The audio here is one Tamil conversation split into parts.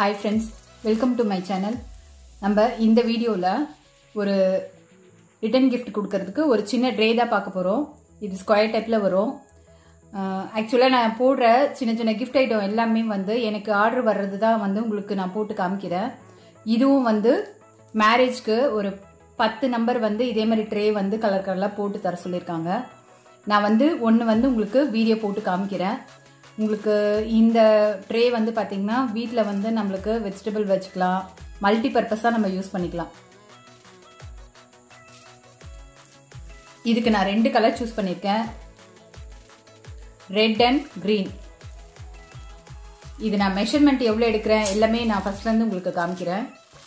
hi friends welcome to my channel நம்ம இந்த வீடியோவில் ஒரு ரிட்டன் கிஃப்ட் கொடுக்கறதுக்கு ஒரு சின்ன ட்ரே தான் பார்க்க போகிறோம் இது ஸ்கொயர் டைப்பில் வரும் ஆக்சுவலாக நான் போடுற சின்ன சின்ன கிஃப்ட் ஐட்டம் எல்லாமே வந்து எனக்கு ஆர்டர் வர்றது தான் வந்து உங்களுக்கு நான் போட்டு காமிக்கிறேன் இதுவும் வந்து மேரேஜ்க்கு ஒரு பத்து நம்பர் வந்து இதே மாதிரி ட்ரே வந்து கலர் கலராக போட்டு தர சொல்லியிருக்காங்க நான் வந்து ஒன்று வந்து உங்களுக்கு வீடியோ போட்டு காமிக்கிறேன் உங்களுக்கு இந்த ட்ரே வந்து பார்த்தீங்கன்னா வீட்டில் வந்து நம்மளுக்கு வெஜிடபிள் வச்சுக்கலாம் மல்டி பர்பஸாக நம்ம யூஸ் பண்ணிக்கலாம் இதுக்கு நான் ரெண்டு கலர் சூஸ் பண்ணியிருக்கேன் ரெட் அண்ட் க்ரீன் இது நான் மெஷர்மெண்ட் எவ்வளோ எடுக்கிறேன் எல்லாமே நான் ஃபர்ஸ்ட்லேருந்து உங்களுக்கு காமிக்கிறேன்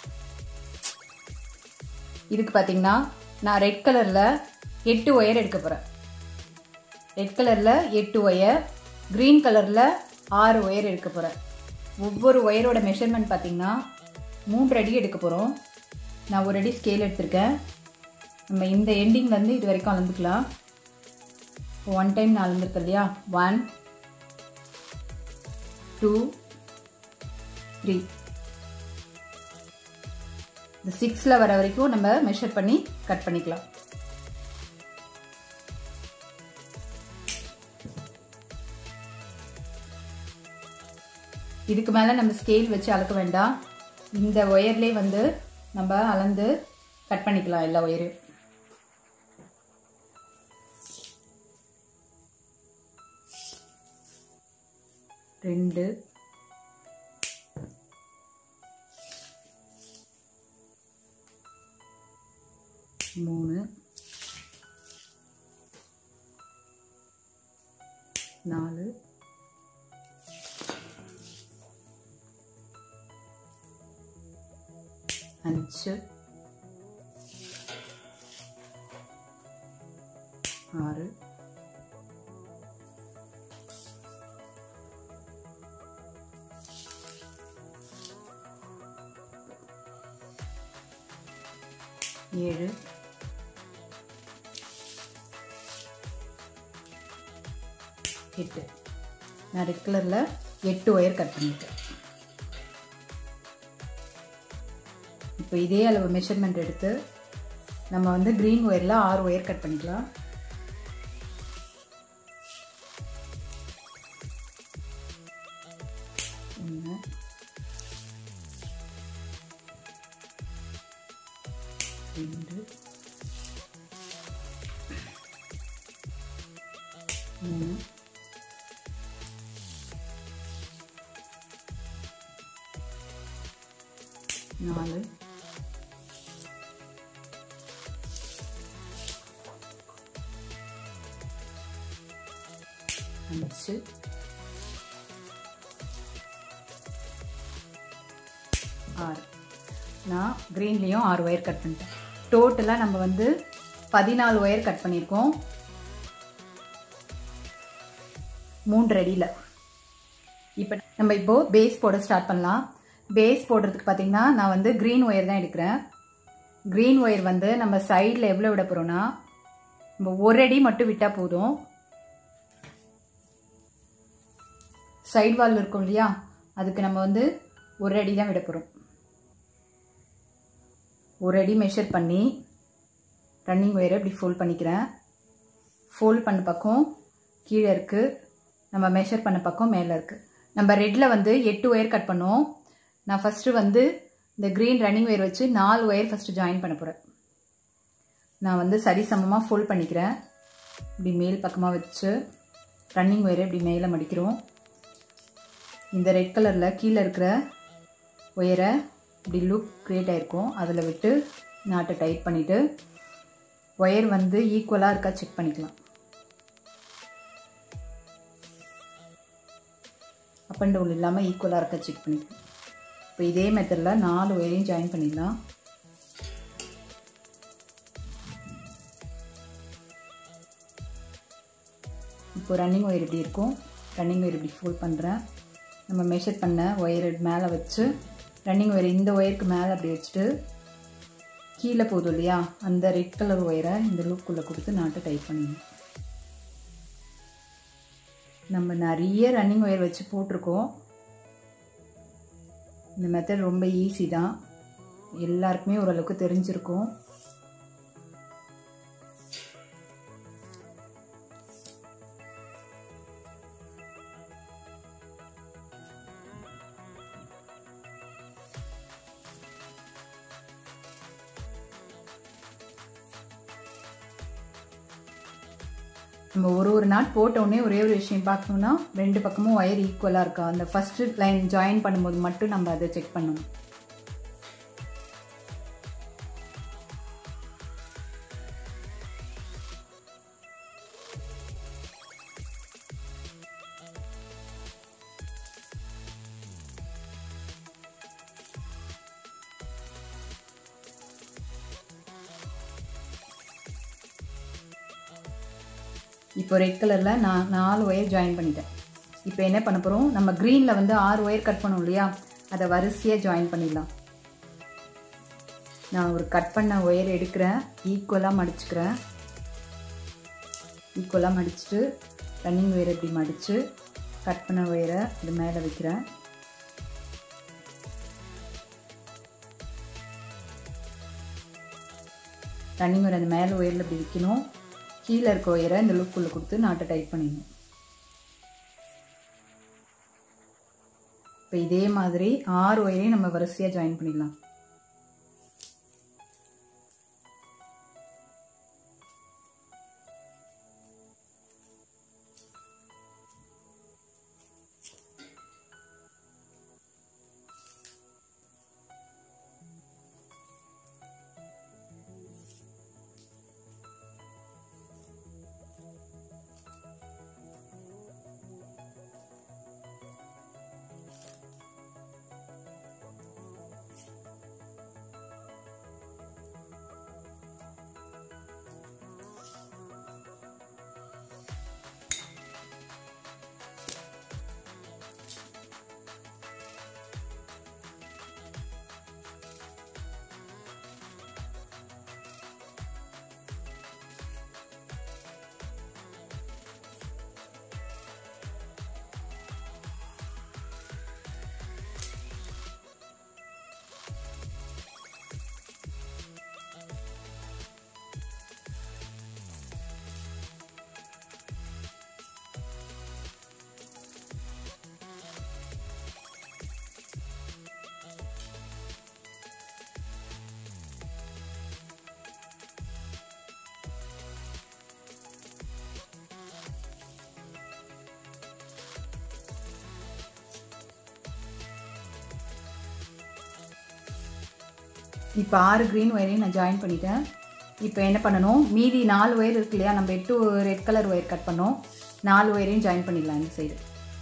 இதுக்கு பார்த்தீங்கன்னா நான் ரெட் கலரில் எட்டு ஒயர் எடுக்க போகிறேன் ரெட் கலரில் எட்டு ஒயர் க்ரீன் கலரில் ஆறு ஒயர் எடுக்க போகிறேன் ஒவ்வொரு ஒயரோட மெஷர்மெண்ட் பார்த்தீங்கன்னா மூன்று அடி எடுக்க போகிறோம் நான் ஒரு அடி ஸ்கேல் எடுத்திருக்கேன் நம்ம இந்த எண்டிங்லேருந்து இது வரைக்கும் அளந்துக்கலாம் ஒன் டைம் நான் அளந்துருக்கேன் இல்லையா ஒன் டூ த்ரீ இந்த சிக்ஸில் வர வரைக்கும் நம்ம மெஷர் பண்ணி கட் பண்ணிக்கலாம் இதுக்கு மேலே நம்ம ஸ்கேல் வச்சு அளக்க வேண்டாம் இந்த ஒயர்லேயே வந்து நம்ம அளந்து கட் பண்ணிக்கலாம் எல்லா ஒயரும் ரெண்டு மூணு நாலு അഞ്ച് ആറ് ഏഴ് எட்டு நான் ரெட் கலரில் எட்டு ஒயர் கட் பண்ணிட்டேன் இப்போ இதே அளவு மெஷர்மெண்ட் எடுத்து நம்ம வந்து க்ரீன் ஒயரில் ஆறு ஒயர் கட் பண்ணிக்கலாம் ஒன்று ரெண்டு மூணு நாலு அஞ்சு ஆறு நான் க்ரீன்லேயும் ஆறு ஒயர் கட் பண்ணிட்டேன் டோட்டலாக நம்ம வந்து பதினாலு ஒயர் கட் பண்ணியிருக்கோம் மூன்று அடியில் இப்போ நம்ம இப்போது பேஸ் போட ஸ்டார்ட் பண்ணலாம் பேஸ் போடுறதுக்கு பார்த்தீங்கன்னா நான் வந்து க்ரீன் ஒயர் தான் எடுக்கிறேன் க்ரீன் ஒயர் வந்து நம்ம சைடில் எவ்வளோ விட போகிறோன்னா நம்ம ஒரு அடி மட்டும் விட்டால் போதும் சைடு வால் இருக்கும் இல்லையா அதுக்கு நம்ம வந்து ஒரு அடி தான் விட போகிறோம் ஒரு அடி மெஷர் பண்ணி ரன்னிங் ஒயரை இப்படி ஃபோல்ட் பண்ணிக்கிறேன் ஃபோல்ட் பண்ண பக்கம் கீழே இருக்குது நம்ம மெஷர் பண்ண பக்கம் மேலே இருக்குது நம்ம ரெட்டில் வந்து எட்டு ஒயர் கட் பண்ணோம் நான் ஃபஸ்ட்டு வந்து இந்த க்ரீன் ரன்னிங் ஒயர் வச்சு நாலு ஒயர் ஃபஸ்ட்டு ஜாயின் பண்ண போகிறேன் நான் வந்து சரிசமமாக ஃபோல்ட் பண்ணிக்கிறேன் இப்படி மேல் பக்கமாக வச்சு ரன்னிங் ஒயரை இப்படி மேலே மடிக்கிறோம் இந்த ரெட் கலரில் கீழே இருக்கிற ஒயரை இப்படி லுக் க்ரியேட் ஆகிருக்கும் அதில் விட்டு நாட்டை டைட் பண்ணிவிட்டு ஒயர் வந்து ஈக்குவலாக இருக்கா செக் பண்ணிக்கலாம் அப் அண்ட் டவுன் இல்லாமல் ஈக்குவலாக இருக்கா செக் பண்ணிக்கலாம் இப்போ இதே மெத்தடில் நாலு ஒயரையும் ஜாயின் பண்ணிடலாம் இப்போ ரன்னிங் ஒயர் இப்படி இருக்கும் ரன்னிங் ஒயர் இப்படி ஃபோல்ட் பண்ணுறேன் நம்ம மெஷர் பண்ண ஒயர் மேலே வச்சு ரன்னிங் ஒயர் இந்த ஒயருக்கு மேலே அப்படி வச்சுட்டு கீழே போதும் இல்லையா அந்த ரெட் கலர் ஒயரை இந்த லூப்புக்குள்ளே கொடுத்து நாட்டை டைப் பண்ணிடணும் நம்ம நிறைய ரன்னிங் ஒயர் வச்சு போட்டிருக்கோம் இந்த மெத்தட் ரொம்ப ஈஸி தான் எல்லாருக்குமே ஓரளவுக்கு தெரிஞ்சிருக்கும் நம்ம ஒரு ஒரு நாட் போட்டோடனே ஒரே ஒரு விஷயம் பார்க்கணும்னா ரெண்டு பக்கமும் ஒயர் ஈக்குவலாக இருக்கா அந்த ஃபர்ஸ்ட் லைன் ஜாயின் பண்ணும்போது மட்டும் நம்ம அதை செக் பண்ணணும் இப்போ ரெட் கலரில் நான் நாலு ஒயர் ஜாயின் பண்ணிட்டேன் இப்போ என்ன பண்ண போகிறோம் நம்ம க்ரீனில் வந்து ஆறு ஒயர் கட் பண்ணோம் இல்லையா அதை வரிசையாக ஜாயின் பண்ணிடலாம் நான் ஒரு கட் பண்ண ஒயர் எடுக்கிறேன் ஈக்குவலாக மடிச்சுக்கிறேன் ஈக்குவலாக மடிச்சுட்டு ரன்னிங் ஒயர் இப்படி மடித்து கட் பண்ண ஒயரை இது மேலே வைக்கிறேன் ரன்னிங் ஒயர் அந்த மேலே ஒயரில் இப்படி வைக்கணும் கீழே இருக்க ஒயரை இந்த லுக்குள்ளே கொடுத்து நாட்டை டைட் பண்ணிடணும் இப்போ இதே மாதிரி ஆறு ஒயரையும் நம்ம வரிசையாக ஜாயின் பண்ணிடலாம் இப்போ ஆறு க்ரீன் ஒயரையும் நான் ஜாயின் பண்ணிட்டேன் இப்போ என்ன பண்ணணும் மீதி நாலு ஒயர் இருக்கு இல்லையா நம்ம எட்டு ரெட் கலர் ஒயர் கட் பண்ணோம் நாலு ஒயரையும் ஜாயின் பண்ணிடலாம் இந்த சைடு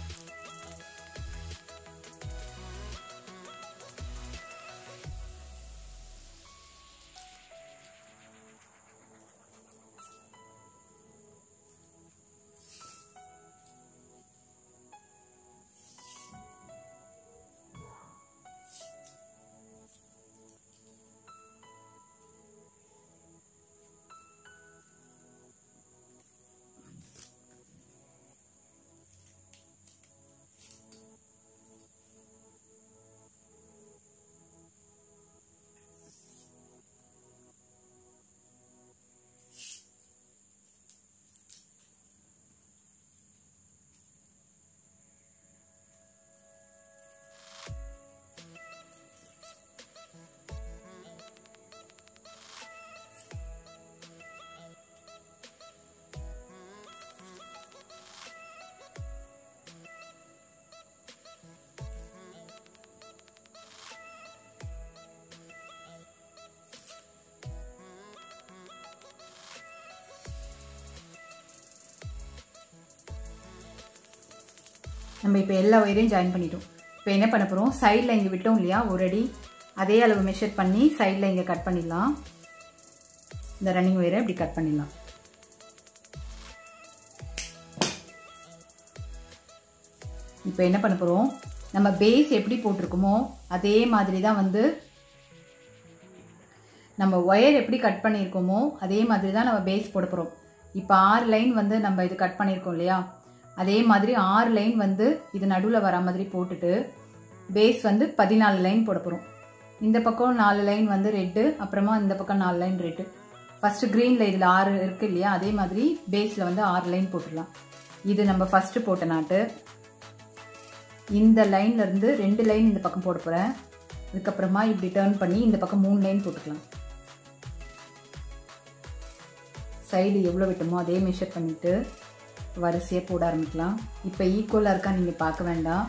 நம்ம இப்போ எல்லா ஒயரையும் ஜாயின் பண்ணிட்டோம் இப்போ என்ன பண்ண போகிறோம் சைடில் இங்கே விட்டோம் இல்லையா ஒரு அடி அதே அளவு மெஷர் பண்ணி சைடில் இங்கே கட் பண்ணிடலாம் இந்த ரன்னிங் ஒயரை இப்படி கட் பண்ணிடலாம் இப்போ என்ன பண்ண போகிறோம் நம்ம பேஸ் எப்படி போட்டிருக்கோமோ அதே மாதிரி தான் வந்து நம்ம ஒயர் எப்படி கட் பண்ணியிருக்கோமோ அதே மாதிரி தான் நம்ம பேஸ் போட போகிறோம் இப்போ ஆறு லைன் வந்து நம்ம இது கட் பண்ணியிருக்கோம் இல்லையா அதே மாதிரி ஆறு லைன் வந்து இது நடுவில் வர மாதிரி போட்டுட்டு பேஸ் வந்து பதினாலு லைன் போட போகிறோம் இந்த பக்கம் நாலு லைன் வந்து ரெட்டு அப்புறமா இந்த பக்கம் நாலு லைன் ரெட்டு ஃபஸ்ட்டு க்ரீனில் இதில் ஆறு இருக்குது இல்லையா அதே மாதிரி பேஸில் வந்து ஆறு லைன் போட்டுடலாம் இது நம்ம ஃபஸ்ட்டு போட்ட நாட்டு இந்த லைன்லேருந்து ரெண்டு லைன் இந்த பக்கம் போட போகிறேன் அதுக்கப்புறமா இப்படி டேர்ன் பண்ணி இந்த பக்கம் மூணு லைன் போட்டுக்கலாம் சைடு எவ்வளோ விட்டோமோ அதே மெஷர் பண்ணிவிட்டு வரிசையாக போட ஆரம்பிக்கலாம் இப்போ ஈக்குவலாக இருக்கா நீங்கள் பார்க்க வேண்டாம்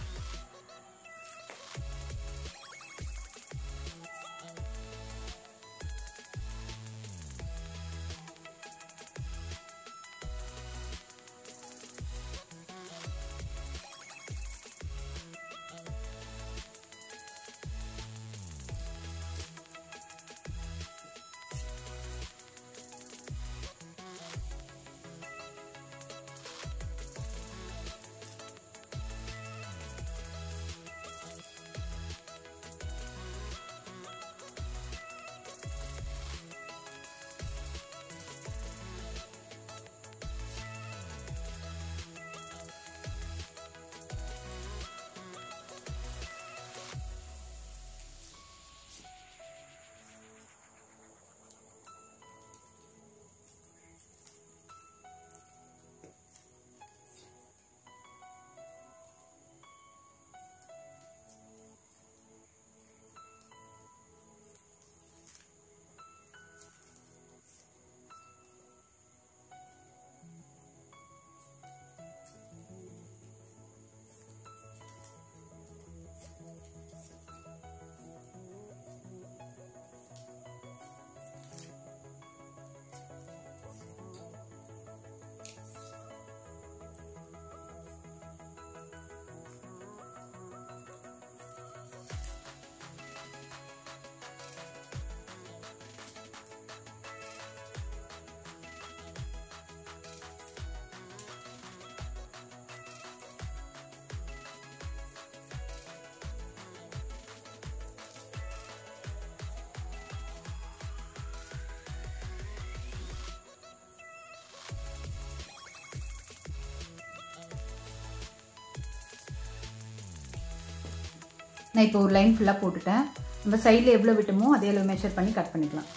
நான் இப்போ ஒரு லைன் ஃபுல்லாக போட்டுட்டேன் நம்ம சைடில் எவ்வளோ விட்டோமோ அதே அளவு மெஷர் பண்ணி கட் பண்ணிக்கலாம்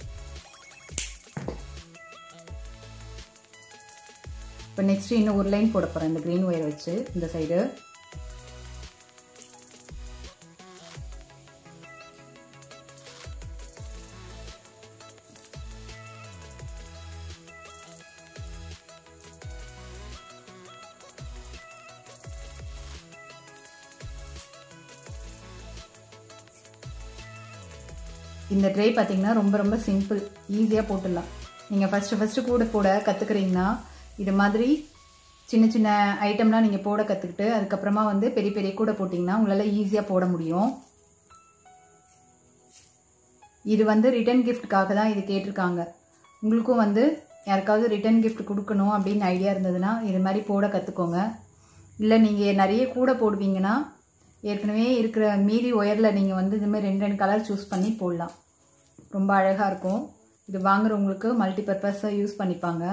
இப்போ நெக்ஸ்ட் இன்னும் ஒரு லைன் போட போகிறேன் இந்த க்ரீன் ஒயர் வச்சு இந்த சைடு இந்த ட்ரை பார்த்தீங்கன்னா ரொம்ப ரொம்ப சிம்பிள் ஈஸியாக போட்டுடலாம் நீங்கள் ஃபஸ்ட்டு ஃபஸ்ட்டு கூட போட கற்றுக்குறீங்கன்னா இது மாதிரி சின்ன சின்ன ஐட்டம்லாம் நீங்கள் போட கற்றுக்கிட்டு அதுக்கப்புறமா வந்து பெரிய பெரிய கூட போட்டிங்கன்னா உங்களால் ஈஸியாக போட முடியும் இது வந்து ரிட்டன் கிஃப்ட்டுக்காக தான் இது கேட்டிருக்காங்க உங்களுக்கும் வந்து யாருக்காவது ரிட்டன் கிஃப்ட் கொடுக்கணும் அப்படின்னு ஐடியா இருந்ததுன்னா இது மாதிரி போட கற்றுக்கோங்க இல்லை நீங்கள் நிறைய கூட போடுவீங்கன்னா ஏற்கனவே இருக்கிற மீதி ஒயரில் நீங்கள் வந்து இது மாதிரி ரெண்டு ரெண்டு கலர் சூஸ் பண்ணி போடலாம் ரொம்ப அழகாக இருக்கும் இது வாங்குறவங்களுக்கு மல்டி பர்பஸாக யூஸ் பண்ணிப்பாங்க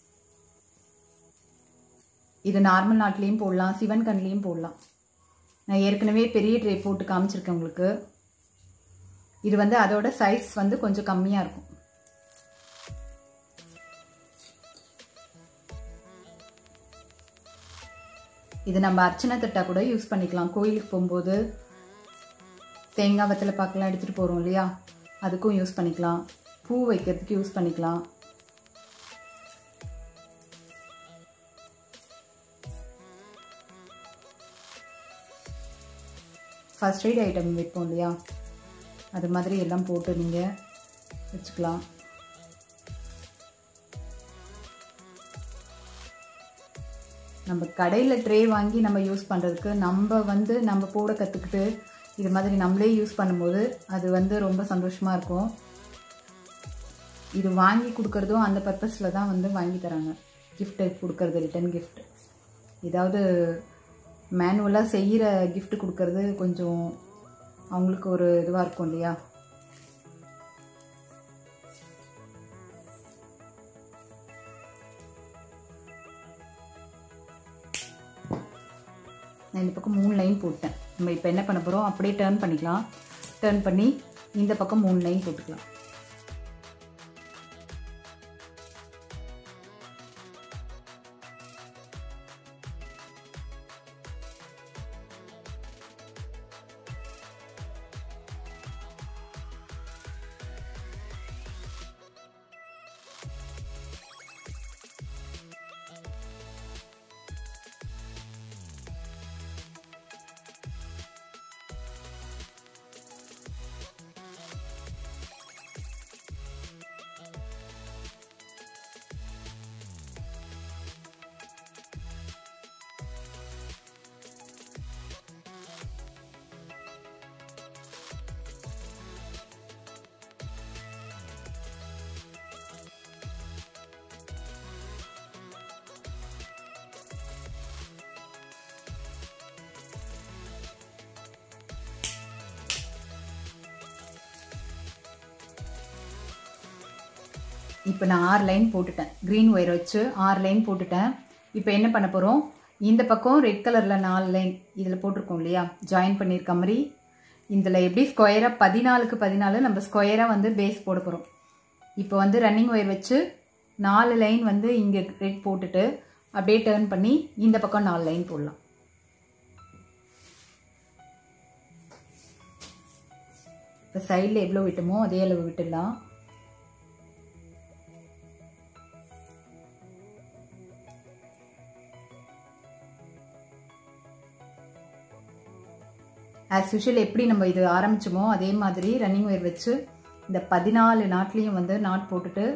இது நார்மல் நாட்லேயும் போடலாம் சிவன் கண்லேயும் போடலாம் நான் ஏற்கனவே பெரிய ட்ரே போட்டு காமிச்சிருக்கேன் உங்களுக்கு இது வந்து அதோட சைஸ் வந்து கொஞ்சம் கம்மியாக இருக்கும் இது நம்ம அர்ச்சனை தட்டா கூட யூஸ் பண்ணிக்கலாம் கோயிலுக்கு போகும்போது தேங்காய் வத்தலை பார்க்கலாம் எடுத்துகிட்டு போகிறோம் இல்லையா அதுக்கும் யூஸ் பண்ணிக்கலாம் பூ வைக்கிறதுக்கு யூஸ் பண்ணிக்கலாம் ஃபர்ஸ்ட் எய்ட் ஐட்டம் வைப்போம் இல்லையா அது மாதிரி எல்லாம் போட்டு நீங்கள் வச்சுக்கலாம் நம்ம கடையில் ட்ரே வாங்கி நம்ம யூஸ் பண்ணுறதுக்கு நம்ம வந்து நம்ம போட கற்றுக்கிட்டு இது மாதிரி நம்மளே யூஸ் பண்ணும்போது அது வந்து ரொம்ப சந்தோஷமாக இருக்கும் இது வாங்கி கொடுக்குறதும் அந்த பர்பஸில் தான் வந்து வாங்கி தராங்க கிஃப்ட்டு கொடுக்கறது ரிட்டன் கிஃப்ட் ஏதாவது மேனுவலாக செய்கிற கிஃப்ட் கொடுக்கறது கொஞ்சம் அவங்களுக்கு ஒரு இதுவாக இருக்கும் இல்லையா நான் இந்த பக்கம் மூணு லைன் போட்டேன் நம்ம இப்போ என்ன பண்ண போகிறோம் அப்படியே டேர்ன் பண்ணிக்கலாம் டேர்ன் பண்ணி இந்த பக்கம் மூணு லைன் போட்டுக்கலாம் இப்போ நான் ஆறு லைன் போட்டுட்டேன் க்ரீன் ஒயர் வச்சு ஆறு லைன் போட்டுட்டேன் இப்போ என்ன பண்ண போகிறோம் இந்த பக்கம் ரெட் கலரில் நாலு லைன் இதில் போட்டிருக்கோம் இல்லையா ஜாயின் பண்ணியிருக்க மாதிரி இதில் எப்படி ஸ்கொயராக பதினாலுக்கு பதினாலு நம்ம ஸ்கொயராக வந்து பேஸ் போட போகிறோம் இப்போ வந்து ரன்னிங் ஒயர் வச்சு நாலு லைன் வந்து இங்கே ரெட் போட்டுட்டு அப்படியே டேர்ன் பண்ணி இந்த பக்கம் நாலு லைன் போடலாம் இப்போ சைடில் எவ்வளோ விட்டுமோ அதே அளவு விட்டுடலாம் ஆஸ் யூஷுவல் எப்படி நம்ம இது ஆரம்பிச்சோமோ அதே மாதிரி ரன்னிங் ஒயர் வச்சு இந்த பதினாலு நாட்லேயும் வந்து நாட் போட்டுட்டு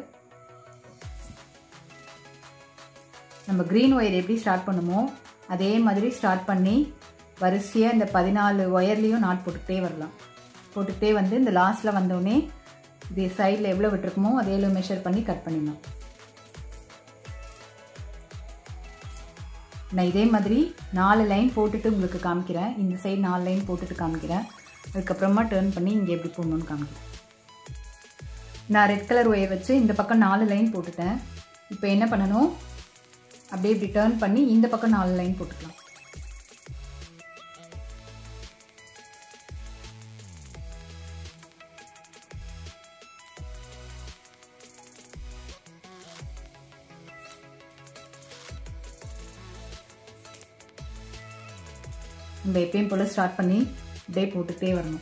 நம்ம க்ரீன் ஒயர் எப்படி ஸ்டார்ட் பண்ணுமோ அதே மாதிரி ஸ்டார்ட் பண்ணி வரிசையாக இந்த பதினாலு ஒயர்லேயும் நாட் போட்டுக்கிட்டே வரலாம் போட்டுக்கிட்டே வந்து இந்த லாஸ்ட்டில் வந்தோடனே இது சைடில் எவ்வளோ விட்டுருக்குமோ அதே அளவு மெஷர் பண்ணி கட் பண்ணிடலாம் நான் இதே மாதிரி நாலு லைன் போட்டுட்டு உங்களுக்கு காமிக்கிறேன் இந்த சைடு நாலு லைன் போட்டுட்டு காமிக்கிறேன் அதுக்கப்புறமா டேர்ன் பண்ணி இங்கே எப்படி போடணும்னு காமிக்கிறேன் நான் ரெட் கலர் ஒயர் வச்சு இந்த பக்கம் நாலு லைன் போட்டுட்டேன் இப்போ என்ன பண்ணணும் அப்படியே இப்படி டேர்ன் பண்ணி இந்த பக்கம் நாலு லைன் போட்டுக்கலாம் நம்ம எப்பயும் போல் ஸ்டார்ட் பண்ணி அப்படியே போட்டுக்கிட்டே வரணும்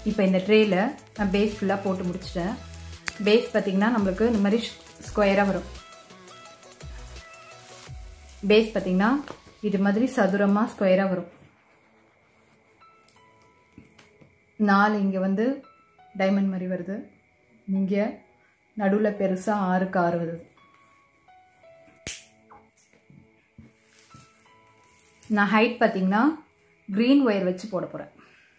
இப்போ இந்த ட்ரேயில் நான் பேஸ் ஃபுல்லாக போட்டு முடிச்சிட்டேன் பேஸ் பார்த்திங்கன்னா நம்மளுக்கு இந்த மாதிரி ஸ்கொயராக வரும் பேஸ் பார்த்திங்கன்னா இது மாதிரி சதுரமாக ஸ்கொயராக வரும் நாலு இங்கே வந்து டைமண்ட் மாதிரி வருது இங்கே நடுவில் பெருசாக ஆறுக்கு ஆறு வருது நான் ஹைட் பார்த்தீங்கன்னா க்ரீன் ஒயர் வச்சு போட போகிறேன்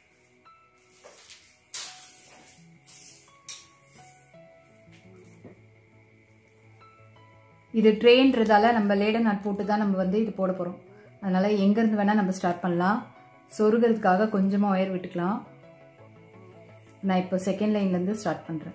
இது ட்ரெயின்றதால நம்ம லேட நாட் போட்டு தான் நம்ம வந்து இது போட போகிறோம் அதனால் எங்கேருந்து வேணால் நம்ம ஸ்டார்ட் பண்ணலாம் சொருகிறதுக்காக கொஞ்சமாக ஒயர் விட்டுக்கலாம் நான் இப்போ செகண்ட் லைன்லேருந்து ஸ்டார்ட் பண்ணுறேன்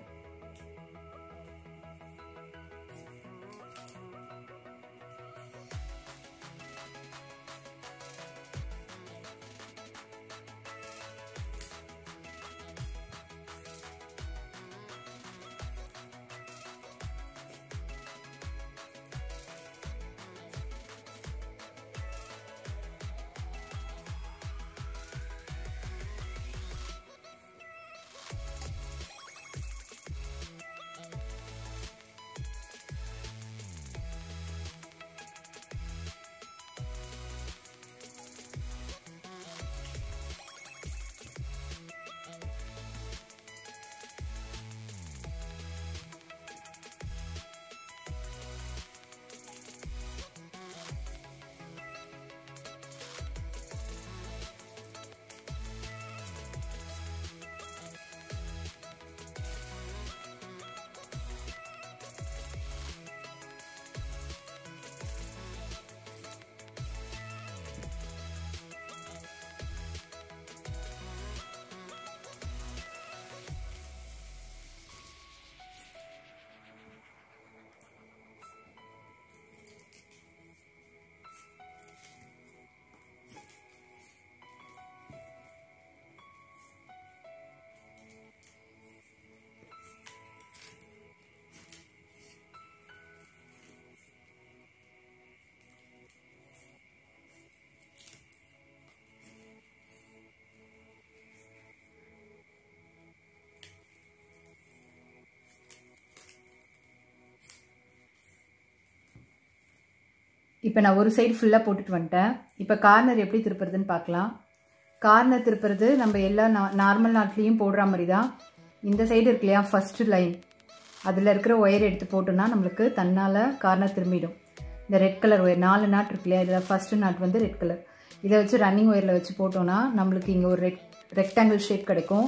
இப்போ நான் ஒரு சைடு ஃபுல்லாக போட்டுட்டு வந்துட்டேன் இப்போ கார்னர் எப்படி திருப்புறதுன்னு பார்க்கலாம் கார்னர் திருப்புறது நம்ம எல்லா நா நார்மல் நாட்லேயும் போடுற மாதிரி தான் இந்த சைடு இருக்கு இல்லையா ஃபஸ்ட்டு லைன் அதில் இருக்கிற ஒயர் எடுத்து போட்டோன்னா நம்மளுக்கு தன்னால் கார்னர் திரும்பிடும் இந்த ரெட் கலர் ஒயர் நாலு நாட் இருக்கு இல்லையா இதில் ஃபஸ்ட்டு நாட் வந்து ரெட் கலர் இதை வச்சு ரன்னிங் ஒயரில் வச்சு போட்டோன்னா நம்மளுக்கு இங்கே ஒரு ரெக் ரெக்டாங்கிள் ஷேப் கிடைக்கும்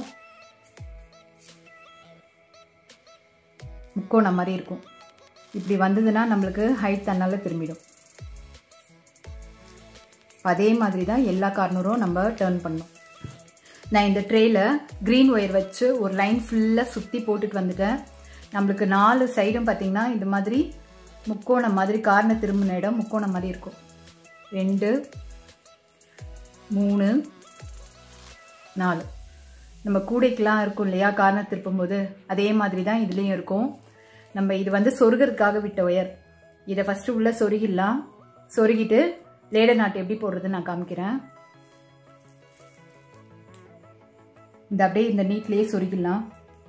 முக்கோணம் மாதிரி இருக்கும் இப்படி வந்ததுன்னா நம்மளுக்கு ஹைட் தன்னால் திரும்பிடும் அதே மாதிரி தான் எல்லா கார்னரும் நம்ம டேர்ன் பண்ணணும் நான் இந்த ட்ரேயில் க்ரீன் ஒயர் வச்சு ஒரு லைன் ஃபுல்லாக சுற்றி போட்டுட்டு வந்துட்டேன் நம்மளுக்கு நாலு சைடும் பார்த்திங்கன்னா இந்த மாதிரி முக்கோணம் மாதிரி கார்னர் திரும்பின இடம் முக்கோணம் மாதிரி இருக்கும் ரெண்டு மூணு நாலு நம்ம கூடைக்கெலாம் இருக்கும் இல்லையா கார்னர் திருப்பும்போது அதே மாதிரி தான் இதுலேயும் இருக்கும் நம்ம இது வந்து சொருகிறதுக்காக விட்ட ஒயர் இதை ஃபஸ்ட்டு உள்ளே சொருகிடலாம் சொருகிட்டு லேடர் நாட்டு எப்படி போடுறதுன்னு நான் காமிக்கிறேன் இந்த அப்படியே இந்த நீட்லேயே சொருகிடலாம்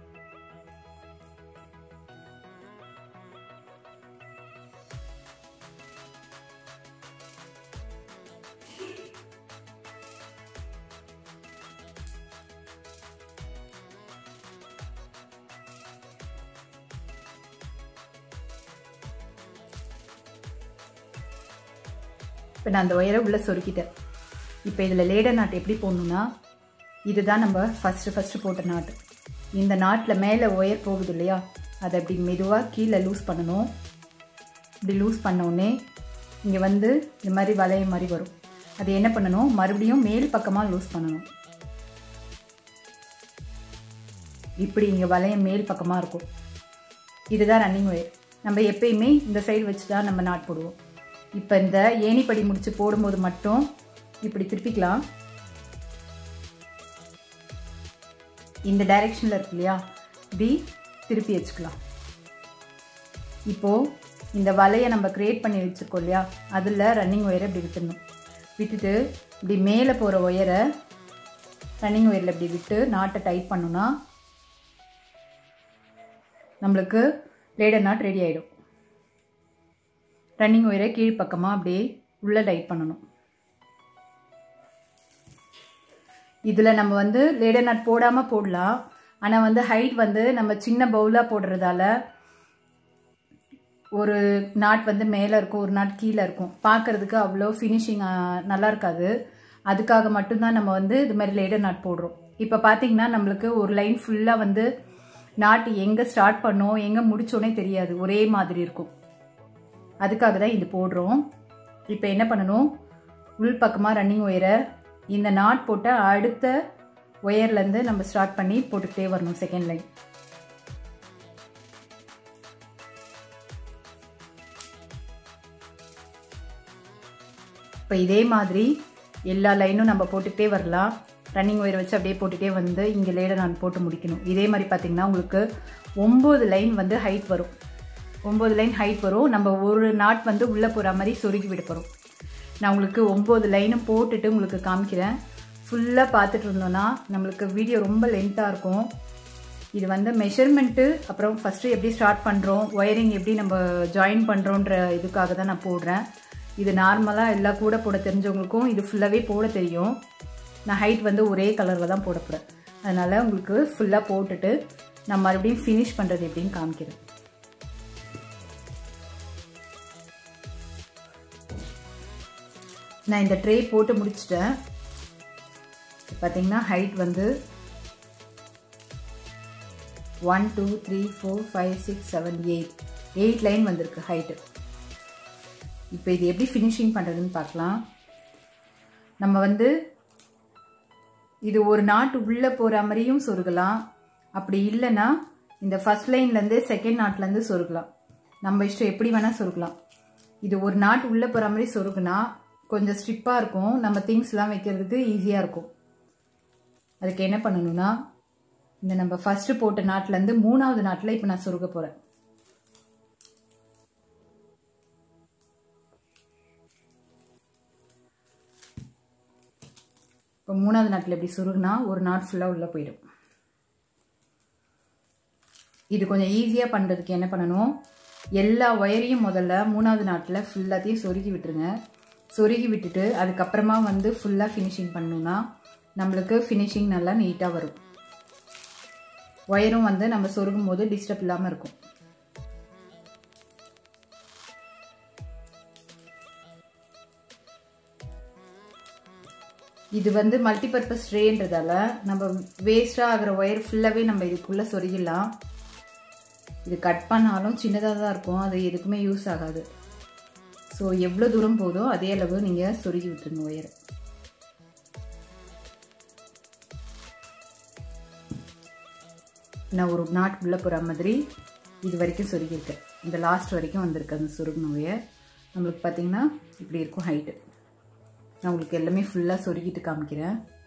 இப்போ நான் அந்த ஒயரை உள்ளே சொருக்கிட்டேன் இப்போ இதில் லேடர் நாட் எப்படி போடணுன்னா இதுதான் நம்ம ஃபஸ்ட்டு ஃபஸ்ட்டு போட்ட நாட்டு இந்த நாட்டில் மேலே ஒயர் போகுது இல்லையா அதை அப்படி மெதுவாக கீழே லூஸ் பண்ணணும் இப்படி லூஸ் பண்ணோடனே இங்கே வந்து இந்த மாதிரி வளைய மாதிரி வரும் அது என்ன பண்ணணும் மறுபடியும் மேல் பக்கமாக லூஸ் பண்ணணும் இப்படி இங்கே வளையம் மேல் பக்கமாக இருக்கும் இதுதான் ரன்னிங் ஒயர் நம்ம எப்பயுமே இந்த சைடு வச்சு தான் நம்ம நாட் போடுவோம் இப்போ இந்த ஏணிப்படி முடிச்சு போடும்போது மட்டும் இப்படி திருப்பிக்கலாம் இந்த டைரெக்ஷனில் இருக்கு இல்லையா இப்படி திருப்பி வச்சுக்கலாம் இப்போது இந்த வலையை நம்ம க்ரியேட் பண்ணி வச்சுருக்கோம் இல்லையா அதில் ரன்னிங் ஒயரை இப்படி விட்டுடணும் விட்டுட்டு இப்படி மேலே போகிற ஒயரை ரன்னிங் ஒயரில் இப்படி விட்டு நாட்டை டைட் பண்ணோன்னா நம்மளுக்கு லேடர் நாட் ரெடி ஆகிடும் ரன்னிங் ஒயரை கீழ்ப்பக்கமாக அப்படியே உள்ளே டைட் பண்ணணும் இதில் நம்ம வந்து லேடர் நாட் போடாமல் போடலாம் ஆனால் வந்து ஹைட் வந்து நம்ம சின்ன பவுலாக போடுறதால ஒரு நாட் வந்து மேலே இருக்கும் ஒரு நாட் கீழே இருக்கும் பார்க்கறதுக்கு அவ்வளோ ஃபினிஷிங் நல்லா இருக்காது அதுக்காக மட்டும்தான் நம்ம வந்து இது மாதிரி லேடர் நாட் போடுறோம் இப்போ பார்த்தீங்கன்னா நம்மளுக்கு ஒரு லைன் ஃபுல்லாக வந்து நாட் எங்கே ஸ்டார்ட் பண்ணோம் எங்கே முடிச்சோன்னே தெரியாது ஒரே மாதிரி இருக்கும் அதுக்காக தான் இது போடுறோம் இப்போ என்ன பண்ணணும் உள் பக்கமாக ரன்னிங் ஒயரை இந்த நாட் போட்ட அடுத்த ஒயர்லேருந்து நம்ம ஸ்டார்ட் பண்ணி போட்டுக்கிட்டே வரணும் செகண்ட் லைன் இப்போ இதே மாதிரி எல்லா லைனும் நம்ம போட்டுக்கிட்டே வரலாம் ரன்னிங் ஒயர் வச்சு அப்படியே போட்டுகிட்டே வந்து இங்கே லேடர் நான் போட்டு முடிக்கணும் இதே மாதிரி பார்த்தீங்கன்னா உங்களுக்கு ஒம்பது லைன் வந்து ஹைட் வரும் ஒம்பது லைன் ஹைட் வரும் நம்ம ஒரு நாட் வந்து உள்ளே போகிற மாதிரி சொருகி விட போகிறோம் நான் உங்களுக்கு ஒம்பது லைனும் போட்டுட்டு உங்களுக்கு காமிக்கிறேன் ஃபுல்லாக பார்த்துட்டு இருந்தோன்னா நம்மளுக்கு வீடியோ ரொம்ப லென்த்தாக இருக்கும் இது வந்து மெஷர்மெண்ட்டு அப்புறம் ஃபஸ்ட்டு எப்படி ஸ்டார்ட் பண்ணுறோம் ஒயரிங் எப்படி நம்ம ஜாயின் பண்ணுறோன்ற இதுக்காக தான் நான் போடுறேன் இது நார்மலாக எல்லா கூட போட தெரிஞ்சவங்களுக்கும் இது ஃபுல்லாகவே போட தெரியும் நான் ஹைட் வந்து ஒரே கலரில் தான் போட போகிறேன் அதனால் உங்களுக்கு ஃபுல்லாக போட்டுட்டு நான் மறுபடியும் ஃபினிஷ் பண்ணுறது எப்படின்னு காமிக்கிறேன் நான் இந்த ட்ரே போட்டு முடிச்சிட்டேன் பார்த்தீங்கன்னா ஹைட் வந்து one two three four five six seven eight eight line வந்திருக்கு ஹைட்டு இப்போ இது எப்படி ஃபினிஷிங் பண்ணுறதுன்னு பார்க்கலாம் நம்ம வந்து இது ஒரு நாட்டு உள்ளே போகிற மாதிரியும் சொருகலாம் அப்படி இல்லைன்னா இந்த ஃபஸ்ட் லைன்லேருந்து செகண்ட் நாட்லேருந்து சொருகலாம் நம்ம இஷ்டம் எப்படி வேணால் சொருகலாம் இது ஒரு நாட்டு உள்ளே போகிற மாதிரி சொருகுனா கொஞ்சம் ஸ்ட்ரிப்பாக இருக்கும் நம்ம திங்ஸ்லாம் வைக்கிறதுக்கு ஈஸியாக இருக்கும் அதுக்கு என்ன பண்ணணும்னா இந்த நம்ம ஃபஸ்ட்டு போட்ட நாட்டிலேருந்து மூணாவது நாட்டில் இப்போ நான் சொருக போகிறேன் இப்போ மூணாவது நாட்டில் எப்படி சுருகுனா ஒரு நாட் ஃபுல்லாக உள்ளே போயிடும் இது கொஞ்சம் ஈஸியாக பண்ணுறதுக்கு என்ன பண்ணணும் எல்லா ஒயரையும் முதல்ல மூணாவது நாட்டில் ஃபுல்லாத்தையும் சொருகி விட்டுருங்க சொருகி விட்டுட்டு அதுக்கப்புறமா வந்து ஃபுல்லாக ஃபினிஷிங் பண்ணணும்னா நம்மளுக்கு ஃபினிஷிங் நல்லா நீட்டாக வரும் ஒயரும் வந்து நம்ம சொருகும் போது டிஸ்டர்ப் இல்லாமல் இருக்கும் இது வந்து மல்டிபர்பஸ் ட்ரேன்றதால நம்ம வேஸ்டாக ஆகிற ஒயர் ஃபுல்லாகவே நம்ம இதுக்குள்ளே சொருகிடலாம் இது கட் பண்ணாலும் சின்னதாக தான் இருக்கும் அது எதுக்குமே யூஸ் ஆகாது ஸோ எவ்வளோ தூரம் போதோ அதே அளவு நீங்கள் சொருகி விட்டுருங்க ஒயரை நான் ஒரு நாட் உள்ளே போகிற மாதிரி இது வரைக்கும் சொருகியிருக்கேன் இந்த லாஸ்ட் வரைக்கும் வந்திருக்கு அந்த சொருகின ஒயர் நம்மளுக்கு பார்த்தீங்கன்னா இப்படி இருக்கும் ஹைட்டு நான் உங்களுக்கு எல்லாமே ஃபுல்லாக சொருகிட்டு காமிக்கிறேன்